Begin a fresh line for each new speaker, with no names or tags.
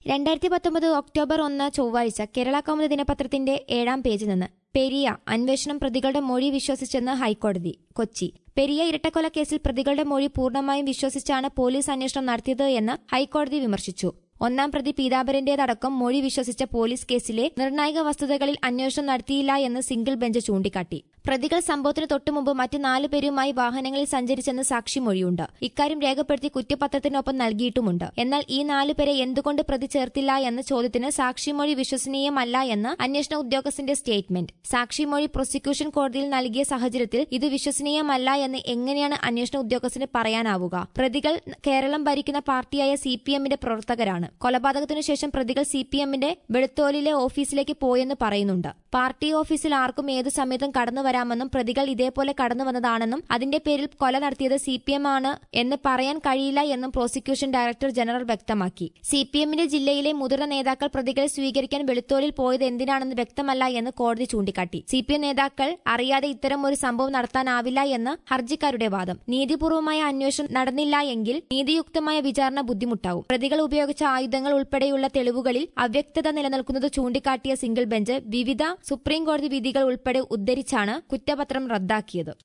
രണ്ടായിരത്തി പത്തൊമ്പത് ഒക്ടോബർ ഒന്ന് ചൊവ്വാഴ്ച കേരള കൗമുദി ദിനപത്രത്തിന്റെ ഏഴാം പേജിൽ നിന്ന് പെരിയ അന്വേഷണം പ്രതികളുടെ മൊഴി വിശ്വസിച്ചെന്ന് ഹൈക്കോടതി കൊച്ചി പെരിയ ഇരട്ടക്കൊലക്കേസിൽ പ്രതികളുടെ മൊഴി പൂർണ്ണമായും വിശ്വസിച്ചാണ് പോലീസ് അന്വേഷണം നടത്തിയത് എന്ന് ഹൈക്കോടതി വിമർശിച്ചു ഒന്നാം പ്രതി പീതാംബരന്റേതടക്കം മൊഴി വിശ്വസിച്ച പോലീസ് കേസിലെ നിർണായക വസ്തുതകളിൽ അന്വേഷണം നടത്തിയില്ല എന്ന് സിംഗിൾ ബെഞ്ച് ചൂണ്ടിക്കാട്ടി പ്രതികൾ സംഭവത്തിന് തൊട്ടുമുമ്പ് മറ്റ് നാലു പേരുമായി വാഹനങ്ങളിൽ സഞ്ചരിച്ചെന്ന് സാക്ഷിമൊഴിയുണ്ട് ഇക്കാര്യം രേഖപ്പെടുത്തി കുറ്റപത്രത്തിനൊപ്പം നൽകിയിട്ടുമുണ്ട് എന്നാൽ ഈ നാലു പേരെ എന്തുകൊണ്ട് പ്രതി ചേർത്തില്ല എന്ന ചോദ്യത്തിന് സാക്ഷിമൊഴി വിശ്വസനീയമല്ല എന്ന് അന്വേഷണ ഉദ്യോഗസ്ഥന്റെ സ്റ്റേറ്റ്മെന്റ് സാക്ഷിമൊഴി പ്രോസിക്യൂഷൻ കോടതിയിൽ നൽകിയ സാഹചര്യത്തിൽ ഇത് വിശ്വസനീയമല്ല എന്ന് എങ്ങനെയാണ് അന്വേഷണ ഉദ്യോഗസ്ഥന് പറയാനാവുക പ്രതികൾ കേരളം ഭരിക്കുന്ന പാർട്ടിയായ സി പി എമ്മിന്റെ പ്രവർത്തകരാണ് കൊലപാതകത്തിനു ശേഷം പ്രതികൾ സി പി എമ്മിന്റെ വെളുത്തോലിലെ ഓഫീസിലേക്ക് പോയെന്ന് പറയുന്നുണ്ട് പാർട്ടി ഓഫീസിൽ ആർക്കും ഏതു സമയത്തും കടന്നു വരാമെന്നും പ്രതികൾ ഇതേപോലെ കടന്നു വന്നതാണെന്നും അതിന്റെ പേരിൽ കൊല നടത്തിയത് സി പി എം ആണ് എന്ന് പറയാൻ കഴിയില്ല എന്നും പ്രോസിക്യൂഷൻ ഡയറക്ടർ ജനറൽ വ്യക്തമാക്കി സി പി എമ്മിന്റെ ജില്ലയിലെ മുതിർന്ന നേതാക്കൾ പ്രതികളെ സ്വീകരിക്കാൻ വെളുത്തോലിൽ പോയത് എന്തിനാണെന്ന് വ്യക്തമല്ല എന്ന് കോടതി ചൂണ്ടിക്കാട്ടി സി പി എം നേതാക്കൾ അറിയാതെ ഇത്തരം ഒരു സംഭവം നടത്താനാവില്ല എന്ന് ഹർജിക്കാരുടെ വാദം നീതിപൂർവമായ അന്വേഷണം നടന്നില്ല എങ്കിൽ നീതിയുക്തമായ വിചാരണ ബുദ്ധിമുട്ടാവും പ്രതികൾ ഉപയോഗിച്ച ആയുധങ്ങൾ ഉൾപ്പെടെയുള്ള തെളിവുകളിൽ അവ്യക്തത നിലനിൽക്കുന്നത് ചൂണ്ടിക്കാട്ടിയ സിംഗിൾ ബെഞ്ച് വിവിധ സുപ്രീം കോടതി വിധികൾ ഉൾപ്പെടെ ഉദ്ധരിച്ചാണ് കുറ്റപത്രം റദ്ദാക്കിയത്